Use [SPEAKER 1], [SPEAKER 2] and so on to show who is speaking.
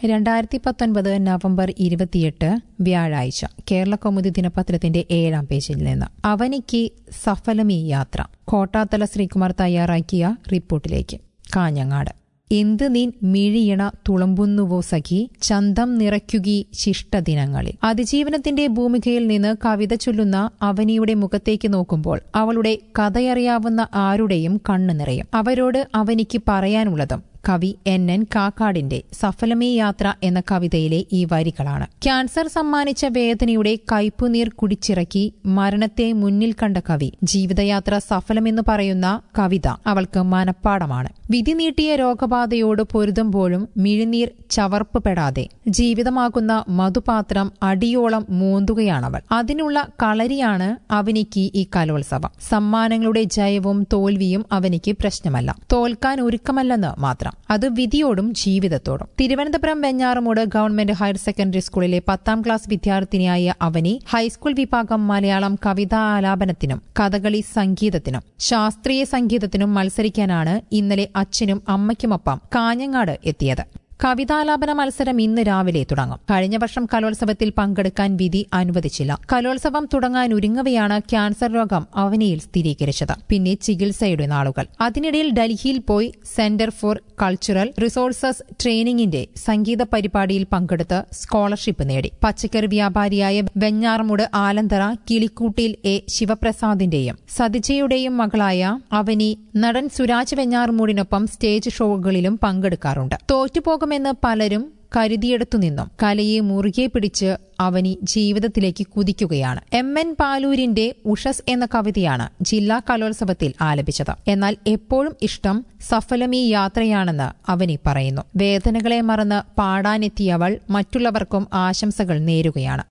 [SPEAKER 1] രണ്ടായിരത്തി പത്തൊൻപത് നവംബർ ഇരുപത്തിയെട്ട് വ്യാഴാഴ്ച കേരള കൗമുദി ദിനപത്രത്തിന്റെ ഏഴാം പേജിൽ നിന്ന് അവനിക്ക് സഫലമീ യാത്ര കോട്ടാത്തല ശ്രീകുമാർ തയ്യാറാക്കിയ റിപ്പോർട്ടിലേക്ക് കാഞ്ഞങ്ങാട് എന്ത് നീൻ മിഴിയണ തുളമ്പുന്നുവോ സഖി ചന്തം നിറയ്ക്കുകി ശിഷ്ടദിനങ്ങളിൽ അതിജീവനത്തിന്റെ ഭൂമികയിൽ നിന്ന് കവിത ചൊല്ലുന്ന അവനിയുടെ മുഖത്തേക്ക് നോക്കുമ്പോൾ അവളുടെ കഥയറിയാവുന്ന ആരുടെയും കണ്ണു നിറയും അവരോട് അവനിക്ക് പറയാനുള്ളതും കവി എൻ എൻ കാക്കാടിന്റെ സഫലമീ യാത്ര എന്ന കവിതയിലെ ഈ വരികളാണ് ക്യാൻസർ സമ്മാനിച്ച വേദനയുടെ കയ്പുനീർ കുടിച്ചിറക്കി മരണത്തെ മുന്നിൽ കണ്ട കവി ജീവിതയാത്ര സഫലമെന്ന് പറയുന്ന കവിത അവൾക്ക് മനപ്പാടമാണ് വിധി നീട്ടിയ രോഗബാധയോട് പൊരുതുമ്പോഴും മിഴിനീർ ചവർപ്പ് പെടാതെ ജീവിതമാകുന്ന മധുപാത്രം അടിയോളം മൂന്തുകയാണവൾ അതിനുള്ള കളരിയാണ് അവനിക്ക് ഈ കലോത്സവം സമ്മാനങ്ങളുടെ ജയവും തോൽവിയും അവനിക്ക് പ്രശ്നമല്ല തോൽക്കാൻ ഒരുക്കമല്ലെന്ന് മാത്രം അത് വിധിയോടും ജീവിതത്തോടും Thiruvananthapuram Venjaramoodu government higher secondary സ്കൂളിലെ പത്താം ക്ലാസ് വിദ്യാർത്ഥിനിയായ അവനി ഹൈസ്കൂൾ വിഭാഗം മലയാളം കവിതാ ആലാപനത്തിനും കഥകളി സംഗീതത്തിനും ശാസ്ത്രീയ സംഗീതത്തിനും മത്സരിക്കാനാണ് ഇന്നലെ അച്ഛനും അമ്മയ്ക്കുമൊപ്പം കാഞ്ഞങ്ങാട് എത്തിയത് കവിതാലാപന മത്സരം ഇന്ന് രാവിലെ തുടങ്ങും കഴിഞ്ഞ വർഷം കലോത്സവത്തിൽ പങ്കെടുക്കാൻ വിധി അനുവദിച്ചില്ല കലോത്സവം തുടങ്ങാൻ ഒരുങ്ങവെയാണ് ക്യാൻസർ രോഗം അവനിയിൽ സ്ഥിരീകരിച്ചത് പിന്നെ ചികിത്സയുടെ നാളുകൾ അതിനിടയിൽ ഡൽഹിയിൽ പോയി സെന്റർ ഫോർ കൾച്ചറൽ റിസോഴ്സസ് ട്രെയിനിങ്ങിന്റെ സംഗീത പരിപാടിയിൽ പങ്കെടുത്ത് സ്കോളർഷിപ്പ് നേടി പച്ചക്കറി വ്യാപാരിയായ വെഞ്ഞാറമുട് ആലന്തറ കിളിക്കൂട്ടിൽ എ ശിവപ്രസാദിന്റെയും സതിജയുടെയും മകളായ അവനി നടൻ സുരാജ് വെഞ്ഞാറമൂടിനൊപ്പം സ്റ്റേജ് ഷോകളിലും പങ്കെടുക്കാറുണ്ട് തോറ്റുപോകുമെന്ന് പലരും കരുതിയെടുത്തു നിന്നും കലയെ മുറുകെ പിടിച്ച് അവനി ജീവിതത്തിലേക്ക് കുതിക്കുകയാണ് എം എൻ പാലൂരിന്റെ ഉഷസ് എന്ന കവിതയാണ് ജില്ലാ കലോത്സവത്തിൽ ആലപിച്ചത് എന്നാൽ എപ്പോഴും ഇഷ്ടം സഫലമീ യാത്രയാണെന്ന് അവനി പറയുന്നു വേദനകളെ മറന്ന് പാടാനെത്തിയവൾ മറ്റുള്ളവർക്കും ആശംസകൾ നേരുകയാണ്